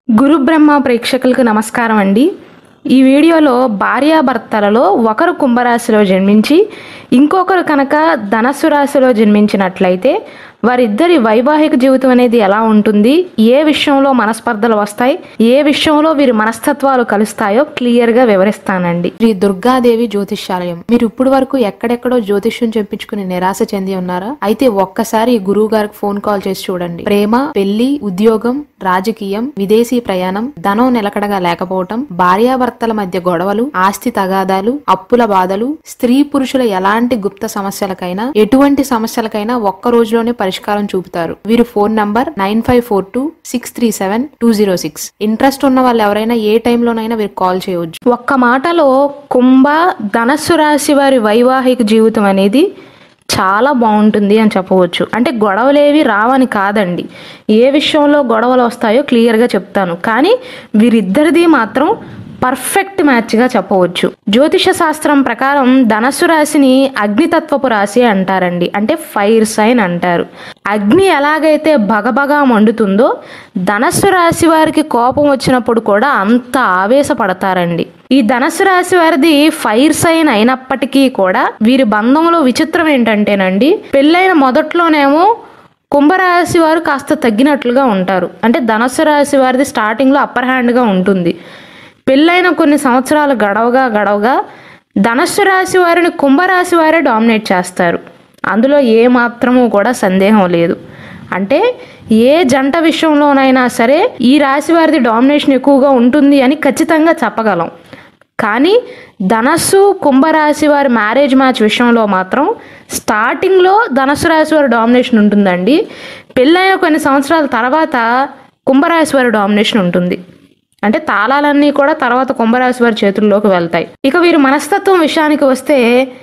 గురు బ్రహ్మ ప్రేక్షకులకు నమస్కారం అండి ఈ వీడియోలో భార్యాభర్తలలో ఒకరు కుంభరాశిలో జన్మించి ఇంకొకరు కనుక ధనస్సు రాశిలో జన్మించినట్లయితే వారిద్దరి వైవాహిక జీవితం అనేది ఎలా ఉంటుంది ఏ విషయంలో మనస్పర్ధలు వస్తాయి ఏ విషయంలో వీరి మనస్తత్వాలు కలుస్తాయో క్లియర్ గా వివరిస్తానండి శ్రీ దుర్గాదేవి జ్యోతిష్యాలయం మీరు ఇప్పుడు వరకు ఎక్కడెక్కడో జ్యోతిష్యం చెప్పించుకుని నిరాశ చెంది ఉన్నారా అయితే ఒక్కసారి ఈ గురువు గారికి ఫోన్ కాల్ చేసి చూడండి ప్రేమ పెళ్లి ఉద్యోగం రాజకీయం విదేశీ ప్రయాణం ధనం నిలకడగా లేకపోవటం భార్యాభర్తల మధ్య గొడవలు ఆస్తి తగాదాలు అప్పుల బాధలు స్త్రీ పురుషుల ఎలాంటి గుప్త సమస్యలకైనా ఎటువంటి సమస్యలకైనా ఒక్క రోజులోనే పరిష్కారం చూపుతారు వీరు phone number nine five four two six three seven two zero six interest ఉన్న వాళ్ళు ఎవరైనా ఏ టైంలోనైనా వీరికి కాల్ చేయవచ్చు ఒక్క మాటలో కుంభ ధనస్సు రాశి వారి వైవాహిక జీవితం అనేది చాలా బాగుంటుంది అని చెప్పవచ్చు అంటే గొడవలేవి రావని కాదండి ఏ విషయంలో గొడవలు వస్తాయో క్లియర్గా చెప్తాను కానీ వీరిద్దరిది మాత్రం పర్ఫెక్ట్ మ్యాచ్గా చెప్పవచ్చు జ్యోతిష శాస్త్రం ప్రకారం ధనస్సు రాశిని అగ్నితత్వపు రాశి అంటారండి అంటే ఫైర్ సైన్ అంటారు అగ్ని ఎలాగైతే బగబగా మండుతుందో ధనస్సు రాశి వారికి కోపం వచ్చినప్పుడు కూడా అంత ఆవేశపడతారండి ఈ ధనస్సు రాశి వారిది ఫైర్ సైన్ అయినప్పటికీ కూడా వీరి బంధంలో విచిత్రం ఏంటంటేనండి పెళ్ళైన మొదట్లోనేమో కుంభరాశి వారు కాస్త తగ్గినట్లుగా ఉంటారు అంటే ధనస్సు రాశి వారిది స్టార్టింగ్లో అప్పర్ హ్యాండ్గా ఉంటుంది పెళ్ళైన కొన్ని సంవత్సరాలు గడవగా గడవగా ధనస్సు రాశి వారిని కుంభరాశి వారే డామినేట్ చేస్తారు అందులో ఏ మాత్రము కూడా సందేహం లేదు అంటే ఏ జంట విషయంలోనైనా సరే ఈ రాశి వారిది డామినేషన్ ఎక్కువగా ఉంటుంది అని ఖచ్చితంగా చెప్పగలం కానీ ధనస్సు కుంభరాశి వారి మ్యారేజ్ మ్యాచ్ విషయంలో మాత్రం స్టార్టింగ్లో ధనస్సు రాశి వారి డామినేషన్ ఉంటుందండి పెళ్ళైన కొన్ని సంవత్సరాల తర్వాత కుంభరాశి వారి డామినేషన్ ఉంటుంది అంటే తాళాలన్నీ కూడా తర్వాత కుంభరాశి వారి చేతుల్లోకి వెళ్తాయి ఇక వీరి మనస్తత్వం విషయానికి వస్తే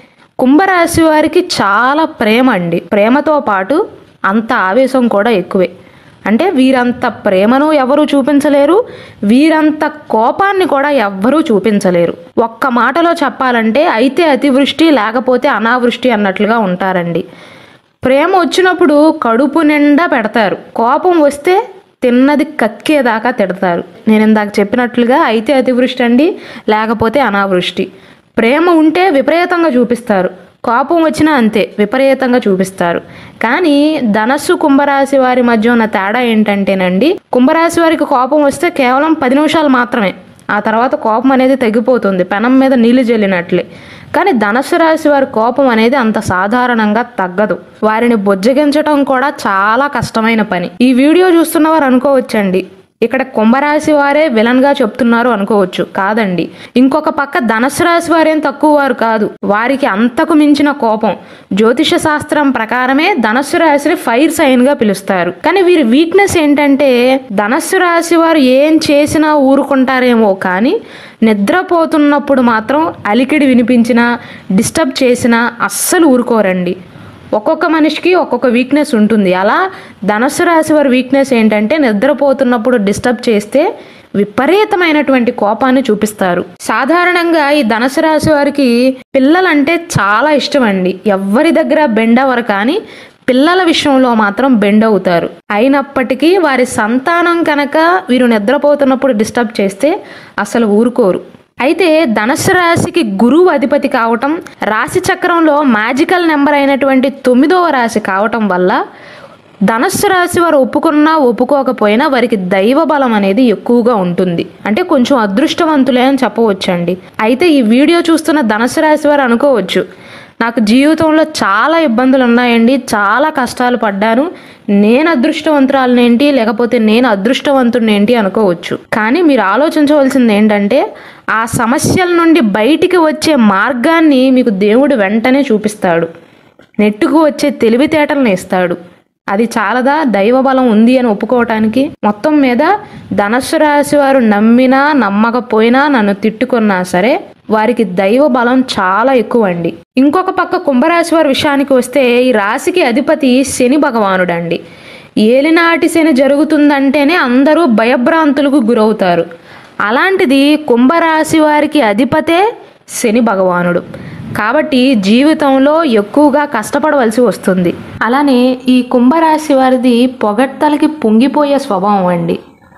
కుంభరాశి వారికి చాలా ప్రేమ అండి ప్రేమతో పాటు అంత ఆవేశం కూడా ఎక్కువే అంటే వీరంత ప్రేమను ఎవరు చూపించలేరు వీరంత కోపాన్ని కూడా ఎవ్వరూ చూపించలేరు ఒక్క మాటలో చెప్పాలంటే అయితే అతివృష్టి లేకపోతే అనావృష్టి అన్నట్లుగా ఉంటారండి ప్రేమ వచ్చినప్పుడు కడుపు నిండా పెడతారు కోపం వస్తే తిన్నది కక్కేదాకా తిడతారు నేను ఇందాక చెప్పినట్లుగా అయితే అతివృష్టి అండి లేకపోతే అనావృష్టి ప్రేమ ఉంటే విపరీతంగా చూపిస్తారు కోపం వచ్చినా అంతే విపరీతంగా చూపిస్తారు కానీ ధనస్సు కుంభరాశి వారి మధ్య ఉన్న తేడా ఏంటంటేనండి కుంభరాశి వారికి కోపం వస్తే కేవలం పది నిమిషాలు మాత్రమే ఆ తర్వాత కోపం అనేది తగ్గిపోతుంది పెనం మీద నీళ్లు జల్లినట్లే కానీ ధనస్సు రాశి వారి కోపం అనేది అంత సాధారణంగా తగ్గదు వారిని బుజ్జగించటం కూడా చాలా కష్టమైన పని ఈ వీడియో చూస్తున్న వారు అనుకోవచ్చండి ఇక్కడ కుంభరాశి వారే విలన్ గా చెప్తున్నారు అనుకోవచ్చు కాదండి ఇంకొక పక్క ధనస్సు రాశి వారేం తక్కువ వారు కాదు వారికి అంతకు మించిన కోపం జ్యోతిష శాస్త్రం ప్రకారమే ధనస్సు రాశిని ఫైర్ సైన్ గా పిలుస్తారు కానీ వీరి వీక్నెస్ ఏంటంటే ధనస్సు రాశి వారు ఏం చేసినా ఊరుకుంటారేమో కానీ నిద్రపోతున్నప్పుడు మాత్రం అలికిడి వినిపించినా డిస్టర్బ్ చేసినా అస్సలు ఊరుకోరండి ఒక్కొక్క మనిషికి ఒక్కొక్క వీక్నెస్ ఉంటుంది అలా ధనస్సు రాశి వారి వీక్నెస్ ఏంటంటే నిద్రపోతున్నప్పుడు డిస్టర్బ్ చేస్తే విపరీతమైనటువంటి కోపాన్ని చూపిస్తారు సాధారణంగా ఈ ధనుసు రాశి వారికి పిల్లలంటే చాలా ఇష్టం అండి ఎవరి దగ్గర బెండవరు కానీ పిల్లల విషయంలో మాత్రం బెండ్ అవుతారు అయినప్పటికీ వారి సంతానం కనుక వీరు నిద్రపోతున్నప్పుడు డిస్టర్బ్ చేస్తే అసలు ఊరుకోరు అయితే ధనుస్సు రాశికి గురువు అధిపతి కావటం రాశి చక్రంలో మ్యాజికల్ నెంబర్ అయినటువంటి తొమ్మిదవ రాశి కావటం వల్ల ధనస్సు రాశి వారు ఒప్పుకున్నా ఒప్పుకోకపోయినా వారికి దైవ బలం అనేది ఎక్కువగా ఉంటుంది అంటే కొంచెం అదృష్టవంతులే అని చెప్పవచ్చండి అయితే ఈ వీడియో చూస్తున్న ధనస్సు రాశి వారు అనుకోవచ్చు నాకు జీవితంలో చాలా ఇబ్బందులు ఉన్నాయండి చాలా కష్టాలు పడ్డాను నేను అదృష్టవంతురాలనేంటి లేకపోతే నేను అదృష్టవంతుడినేంటి అనుకోవచ్చు కానీ మీరు ఆలోచించవలసింది ఏంటంటే ఆ సమస్యల నుండి బయటికి వచ్చే మార్గాన్ని మీకు దేవుడు వెంటనే చూపిస్తాడు నెట్టుకు వచ్చే తెలివితేటలను ఇస్తాడు అది చాలదా దైవ బలం ఉంది అని ఒప్పుకోవటానికి మొత్తం మీద ధనస్సు రాశి వారు నమ్మినా నమ్మకపోయినా నన్ను తిట్టుకున్నా సరే వారికి దైవ బలం చాలా ఎక్కువ అండి ఇంకొక పక్క కుంభరాశి వారి విషయానికి వస్తే ఈ రాశికి అధిపతి శని భగవానుడు అండి ఏలినాటి శని జరుగుతుందంటేనే అందరూ భయభ్రాంతులకు గురవుతారు అలాంటిది కుంభరాశి వారికి అధిపతే శని భగవానుడు కాబట్టి జీవితంలో ఎక్కువగా కష్టపడవలసి వస్తుంది అలానే ఈ కుంభరాశి వారిది పొగడ్తలకి పొంగిపోయే స్వభావం అండి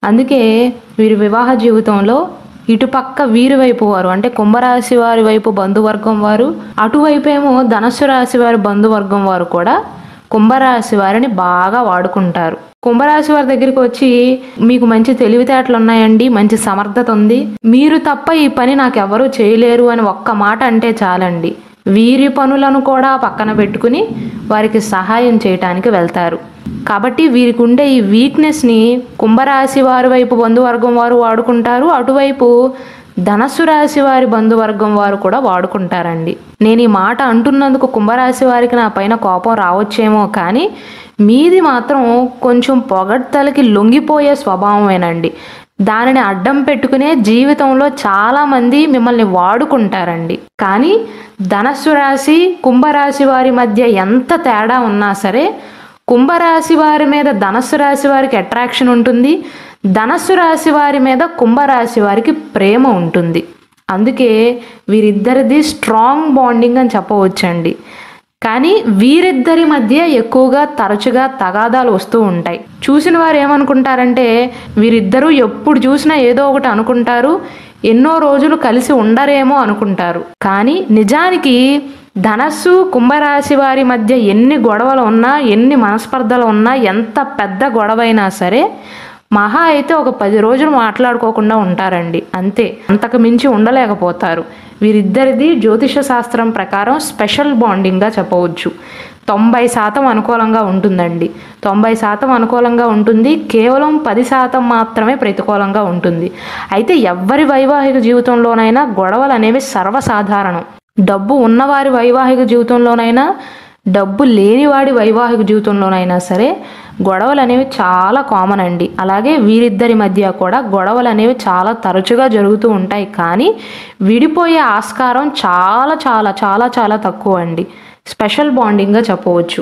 అందుకే వీరి వివాహ జీవితంలో ఇటుపక్క వీరి వైపు వారు అంటే కుంభరాశి వారి వైపు బంధువర్గం వారు అటువైపు ఏమో ధనస్సు రాశి వారి బంధువర్గం వారు కూడా కుంభరాశి వారిని బాగా వాడుకుంటారు కుంభరాశి వారి దగ్గరికి వచ్చి మీకు మంచి తెలివితేటలు ఉన్నాయండి మంచి సమర్థత ఉంది మీరు తప్ప ఈ పని నాకు ఎవరూ చేయలేరు అని ఒక్క మాట అంటే చాలండి వీరి పనులను కూడా పక్కన పెట్టుకుని వారికి సహాయం చేయటానికి వెళ్తారు కాబట్టి వీరికి ఉండే ఈ వీక్నెస్ని కుంభరాశి వారి వైపు బంధువర్గం వారు వాడుకుంటారు అటువైపు ధనస్సు రాశి వారి బంధువర్గం వారు కూడా వాడుకుంటారండి నేను ఈ మాట అంటున్నందుకు కుంభరాశి వారికి నా పైన కోపం రావచ్చేమో కానీ మీది మాత్రం కొంచెం పొగడ్తలకి లొంగిపోయే స్వభావమేనండి దానిని అడ్డం పెట్టుకునే జీవితంలో చాలా మంది మిమ్మల్ని వాడుకుంటారండి కానీ ధనస్సు రాశి కుంభరాశి వారి మధ్య ఎంత తేడా ఉన్నా సరే కుంభరాశి వారి మీద ధనస్సు రాశి వారికి అట్రాక్షన్ ఉంటుంది ధనస్సు రాశి వారి మీద కుంభరాశి వారికి ప్రేమ ఉంటుంది అందుకే వీరిద్దరిది స్ట్రాంగ్ బాండింగ్ అని చెప్పవచ్చండి కానీ వీరిద్దరి మధ్య ఎక్కువగా తరచుగా తగాదాలు వస్తూ ఉంటాయి చూసిన వారు ఏమనుకుంటారంటే వీరిద్దరూ ఎప్పుడు చూసినా ఏదో ఒకటి అనుకుంటారు ఎన్నో రోజులు కలిసి ఉండరేమో అనుకుంటారు కానీ నిజానికి ధనస్సు కుంభరాశి వారి మధ్య ఎన్ని గొడవలు ఉన్నా ఎన్ని మనస్పర్ధలు ఉన్నా ఎంత పెద్ద గొడవైనా సరే మహా అయితే ఒక పది రోజులు మాట్లాడుకోకుండా ఉంటారండి అంతే అంతకు మించి ఉండలేకపోతారు వీరిద్దరిది జ్యోతిష శాస్త్రం ప్రకారం స్పెషల్ బాండింగ్గా చెప్పవచ్చు తొంభై శాతం అనుకూలంగా ఉంటుందండి తొంభై శాతం అనుకూలంగా ఉంటుంది కేవలం పది శాతం మాత్రమే ప్రతికూలంగా ఉంటుంది అయితే ఎవ్వరి వైవాహిక జీవితంలోనైనా గొడవలు అనేవి సర్వసాధారణం డబ్బు ఉన్నవారి వైవాహిక జీవితంలోనైనా డబ్బు లేనివాడి వైవాహిక జీవితంలోనైనా సరే గొడవలు అనేవి చాలా కామన్ అండి అలాగే వీరిద్దరి మధ్య కూడా గొడవలు అనేవి చాలా తరచుగా జరుగుతూ ఉంటాయి కానీ విడిపోయే ఆస్కారం చాలా చాలా చాలా చాలా తక్కువ అండి స్పెషల్ బాండింగ్గా చెప్పవచ్చు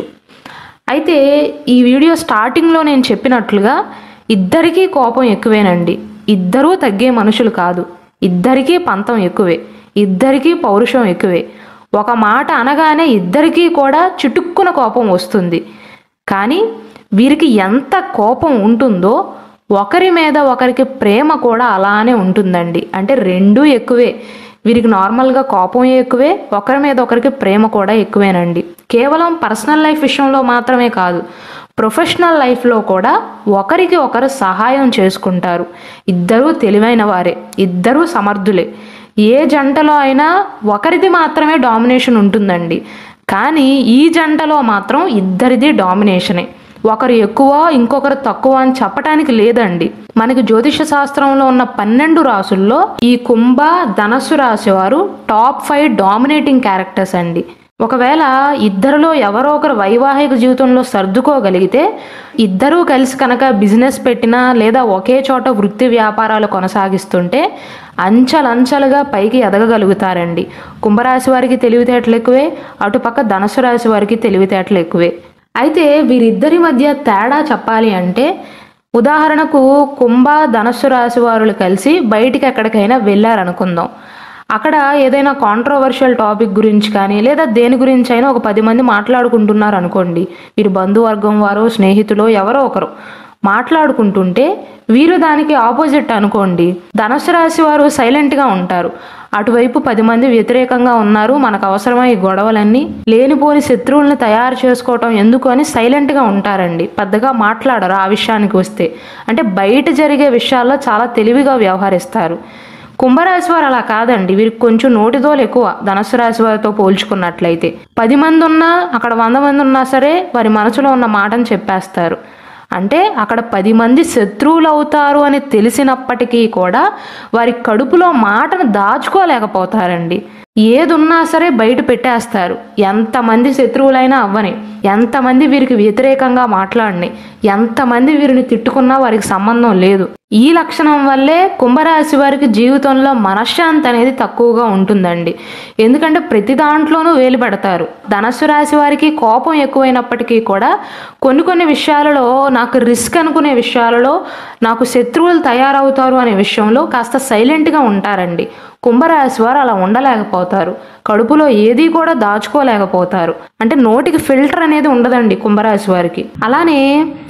అయితే ఈ వీడియో స్టార్టింగ్లో నేను చెప్పినట్లుగా ఇద్దరికీ కోపం ఎక్కువేనండి ఇద్దరూ తగ్గే మనుషులు కాదు ఇద్దరికీ పంతం ఎక్కువే ఇద్దరికీ పౌరుషం ఎక్కువే ఒక మాట అనగానే ఇద్దరికీ కూడా చిటుక్కున కోపం వస్తుంది కానీ వీరికి ఎంత కోపం ఉంటుందో ఒకరి మీద ఒకరికి ప్రేమ కూడా అలానే ఉంటుందండి అంటే రెండూ ఎక్కువే వీరికి నార్మల్గా కోపం ఎక్కువే ఒకరి మీద ఒకరికి ప్రేమ కూడా ఎక్కువేనండి కేవలం పర్సనల్ లైఫ్ విషయంలో మాత్రమే కాదు ప్రొఫెషనల్ లైఫ్లో కూడా ఒకరికి ఒకరు సహాయం చేసుకుంటారు ఇద్దరూ తెలివైన వారే ఇద్దరూ సమర్థులే ఏ జంటలో అయినా ఒకరిది మాత్రమే డామినేషన్ ఉంటుందండి కానీ ఈ జంటలో మాత్రం ఇద్దరిది డామినేషనే ఒకరు ఎక్కువ ఇంకొకరు తక్కువ అని చెప్పటానికి లేదండి మనకి జ్యోతిష శాస్త్రంలో ఉన్న పన్నెండు రాసుల్లో ఈ కుంభ ధనస్సు రాశి వారు టాప్ ఫైవ్ డామినేటింగ్ క్యారెక్టర్స్ అండి ఒకవేళ ఇద్దరిలో ఎవరో ఒకరు వైవాహిక జీవితంలో సర్దుకోగలిగితే ఇద్దరూ కలిసి కనుక బిజినెస్ పెట్టినా లేదా ఒకే చోట వృత్తి వ్యాపారాలు కొనసాగిస్తుంటే అంచలంచలుగా పైకి ఎదగగలుగుతారండి కుంభరాశి వారికి తెలివితేటలు ఎక్కువే అటుపక్క ధనుసు రాశి వారికి తెలివితేటలు ఎక్కువే అయితే వీరిద్దరి మధ్య తేడా చెప్పాలి అంటే ఉదాహరణకు కుంభ ధనస్సు రాశి వారులు కలిసి బయటికి ఎక్కడికైనా వెళ్ళారనుకుందాం అక్కడ ఏదైనా కాంట్రవర్షియల్ టాపిక్ గురించి కానీ లేదా దేని గురించి అయినా ఒక పది మంది మాట్లాడుకుంటున్నారు అనుకోండి వీరి బంధువర్గం వారు స్నేహితులు ఎవరో ఒకరు మాట్లాడుకుంటుంటే వీరు దానికి ఆపోజిట్ అనుకోండి ధనుసు రాశి వారు సైలెంట్గా ఉంటారు అటువైపు పది మంది వ్యతిరేకంగా ఉన్నారు మనకు అవసరమై ఈ గొడవలన్నీ లేనిపోని శత్రువుల్ని తయారు చేసుకోవటం ఎందుకు అని సైలెంట్గా ఉంటారండి పెద్దగా మాట్లాడరు ఆ విషయానికి వస్తే అంటే బయట జరిగే విషయాల్లో చాలా తెలివిగా వ్యవహరిస్తారు కుంభరాశి వారు అలా కాదండి వీరికి కొంచెం నోటిదోలు ఎక్కువ ధనుసు రాశి వారితో పోల్చుకున్నట్లయితే పది మంది ఉన్నా అక్కడ వంద మంది ఉన్నా సరే వారి మనసులో ఉన్న మాటను చెప్పేస్తారు అంటే అక్కడ పది మంది శత్రువులు అవుతారు అని తెలిసినప్పటికీ కూడా వారి కడుపులో మాటను దాచుకోలేకపోతారండి ఏది ఉన్నా సరే బయట పెట్టేస్తారు ఎంతమంది శత్రువులైనా అవ్వని ఎంతమంది వీరికి వ్యతిరేకంగా మాట్లాడిని ఎంతమంది వీరిని తిట్టుకున్నా వారికి సంబంధం లేదు ఈ లక్షణం వల్లే కుంభరాశి వారికి జీవితంలో మనశ్శాంతి అనేది తక్కువగా ఉంటుందండి ఎందుకంటే ప్రతి దాంట్లోనూ వేలు పెడతారు ధనస్సు రాశి వారికి కోపం ఎక్కువైనప్పటికీ కూడా కొన్ని కొన్ని విషయాలలో నాకు రిస్క్ అనుకునే విషయాలలో నాకు శత్రువులు తయారవుతారు అనే విషయంలో కాస్త సైలెంట్గా ఉంటారండి కుంభరాశి వారు అలా ఉండలేకపోతారు కడుపులో ఏది కూడా దాచుకోలేకపోతారు అంటే నోటికి ఫిల్టర్ అనేది ఉండదండి కుంభరాశి వారికి అలానే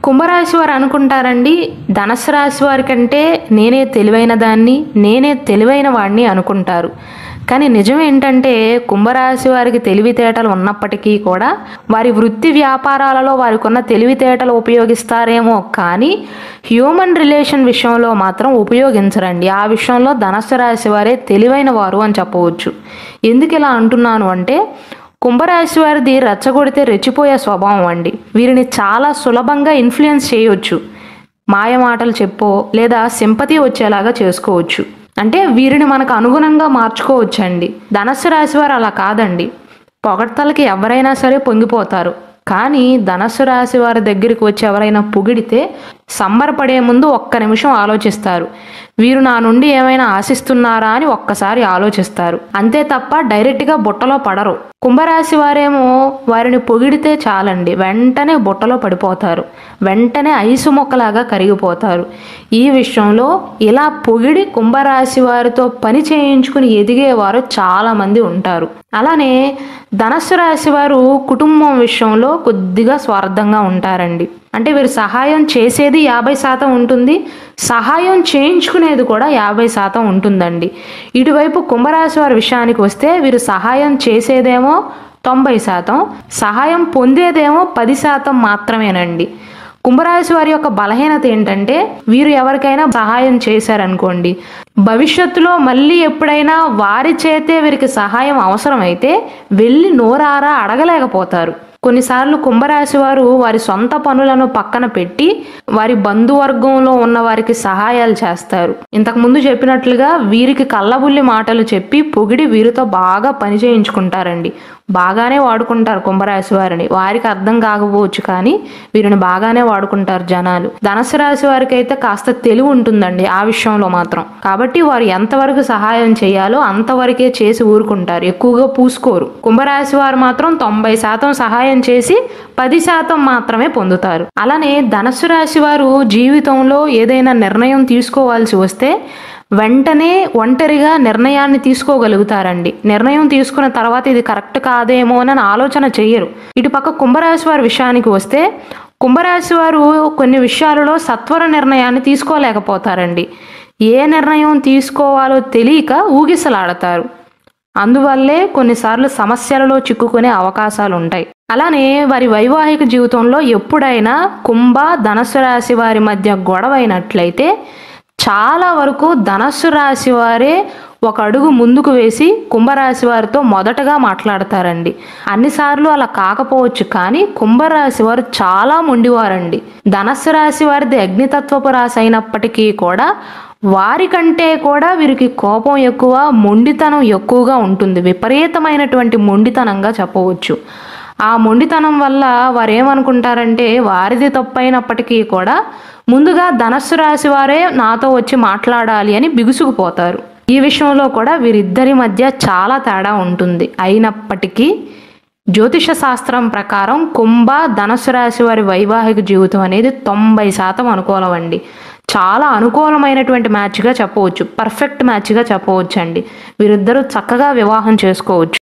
కుంభరాశి వారు అనుకుంటారండి ధనస్సు రాశి వారి కంటే నేనే తెలివైన దాన్ని నేనే తెలివైన వాడిని అనుకుంటారు కానీ నిజం ఏంటంటే కుంభరాశి వారికి తెలివితేటలు ఉన్నప్పటికీ కూడా వారి వృత్తి వ్యాపారాలలో వారికి ఉన్న తెలివితేటలు ఉపయోగిస్తారేమో కానీ హ్యూమన్ రిలేషన్ విషయంలో మాత్రం ఉపయోగించరండి ఆ విషయంలో ధనస్సు రాశి వారే తెలివైన వారు అని చెప్పవచ్చు ఎందుకు ఇలా అంటున్నాను అంటే కుంభరాశి వారిది రెచ్చగొడితే రెచ్చిపోయే స్వభావం అండి వీరిని చాలా సులభంగా ఇన్ఫ్లుయెన్స్ చేయొచ్చు మాయ మాటలు చెప్పో లేదా సింపతి వచ్చేలాగా చేసుకోవచ్చు అంటే వీరిని మనకు అనుగుణంగా మార్చుకోవచ్చండి ధనస్సు రాశి వారు అలా కాదండి పొగడ్తలకి ఎవరైనా సరే పొంగిపోతారు కానీ ధనస్సు రాశి వారి దగ్గరికి వచ్చి ఎవరైనా పొగిడితే సంబరపడే ముందు ఒక్క నిమిషం ఆలోచిస్తారు వీరు నా నుండి ఏమైనా ఆశిస్తున్నారా అని ఒక్కసారి ఆలోచిస్తారు అంతే తప్ప డైరెక్ట్గా బుట్టలో పడరు కుంభరాశి వారేమో వారిని పొగిడితే చాలండి వెంటనే బుట్టలో పడిపోతారు వెంటనే ఐసు మొక్కలాగా కరిగిపోతారు ఈ విషయంలో ఇలా పొగిడి కుంభరాశి వారితో పని చేయించుకుని ఎదిగేవారు చాలామంది ఉంటారు అలానే ధనస్సు రాశి వారు కుటుంబం విషయంలో కొద్దిగా స్వార్థంగా ఉంటారండి అంటే వీరు సహాయం చేసేది యాభై శాతం ఉంటుంది సహాయం చేయించుకునేది కూడా యాభై శాతం ఉంటుందండి ఇటువైపు కుంభరాశి వారి విషయానికి వస్తే వీరు సహాయం చేసేదేమో తొంభై శాతం సహాయం పొందేదేమో పది శాతం మాత్రమేనండి కుంభరాశి వారి యొక్క బలహీనత ఏంటంటే వీరు ఎవరికైనా సహాయం చేశారనుకోండి భవిష్యత్తులో మళ్ళీ ఎప్పుడైనా వారి చేతే వీరికి సహాయం అవసరమైతే వెళ్ళి నోరారా అడగలేకపోతారు కొన్నిసార్లు కుంభరాశి వారు వారి సొంత పనులను పక్కన పెట్టి వారి బంధువర్గంలో ఉన్న వారికి సహాయాలు చేస్తారు ఇంతకు ముందు చెప్పినట్లుగా వీరికి కళ్ళబుల్లి మాటలు చెప్పి పొగిడి వీరితో బాగా పని చేయించుకుంటారండి బాగానే వాడుకుంటారు కుంభరాశి వారిని వారికి అర్థం కాకపోవచ్చు కానీ వీరిని బాగానే వాడుకుంటారు జనాలు ధనసు రాశి వారికి అయితే కాస్త తెలివి ఉంటుందండి ఆ విషయంలో మాత్రం కాబట్టి వారు ఎంతవరకు సహాయం చేయాలో అంతవరకే చేసి ఊరుకుంటారు ఎక్కువగా పూసుకోరు కుంభరాశి వారు మాత్రం తొంభై శాతం సహాయం చేసి పది శాతం మాత్రమే పొందుతారు అలానే ధనస్సు రాశి వారు జీవితంలో ఏదైనా నిర్ణయం తీసుకోవాల్సి వస్తే వెంటనే ఒంటరిగా నిర్ణయాన్ని తీసుకోగలుగుతారండి నిర్ణయం తీసుకున్న తర్వాత ఇది కరెక్ట్ కాదేమో అని ఆలోచన చెయ్యరు ఇటు పక్క కుంభరాశి వారి విషయానికి వస్తే కుంభరాశి వారు కొన్ని విషయాలలో సత్వర నిర్ణయాన్ని తీసుకోలేకపోతారండి ఏ నిర్ణయం తీసుకోవాలో తెలియక ఊగిసలాడతారు అందువల్లే కొన్నిసార్లు సమస్యలలో చిక్కుకునే అవకాశాలు ఉంటాయి అలానే వారి వైవాహిక జీవితంలో ఎప్పుడైనా కుంభ ధనస్సు రాశి వారి మధ్య గొడవైనట్లయితే చాలా వరకు ధనస్సు రాశి వారే ఒక అడుగు ముందుకు వేసి కుంభరాశి వారితో మొదటగా మాట్లాడతారండి అన్నిసార్లు అలా కాకపోవచ్చు కానీ కుంభరాశి వారు చాలా మొండివారండి ధనస్సు రాశి వారిది అగ్నితత్వపు రాశి అయినప్పటికీ కూడా వారికంటే కూడా వీరికి కోపం ఎక్కువ మొండితనం ఎక్కువగా ఉంటుంది విపరీతమైనటువంటి మొండితనంగా చెప్పవచ్చు ఆ మొండితనం వల్ల వారు ఏమనుకుంటారంటే వారిది తప్పైనప్పటికీ కూడా ముందుగా ధనస్సు రాశి వారే నాతో వచ్చి మాట్లాడాలి అని బిగుసుకుపోతారు ఈ విషయంలో కూడా వీరిద్దరి మధ్య చాలా తేడా ఉంటుంది అయినప్పటికీ జ్యోతిష శాస్త్రం ప్రకారం కుంభ ధనస్సు రాశి వారి వైవాహిక జీవితం అనేది తొంభై శాతం అనుకూలం అండి చాలా అనుకూలమైనటువంటి మ్యాచ్గా చెప్పవచ్చు పర్ఫెక్ట్ మ్యాచ్గా చెప్పవచ్చు అండి వీరిద్దరూ చక్కగా వివాహం చేసుకోవచ్చు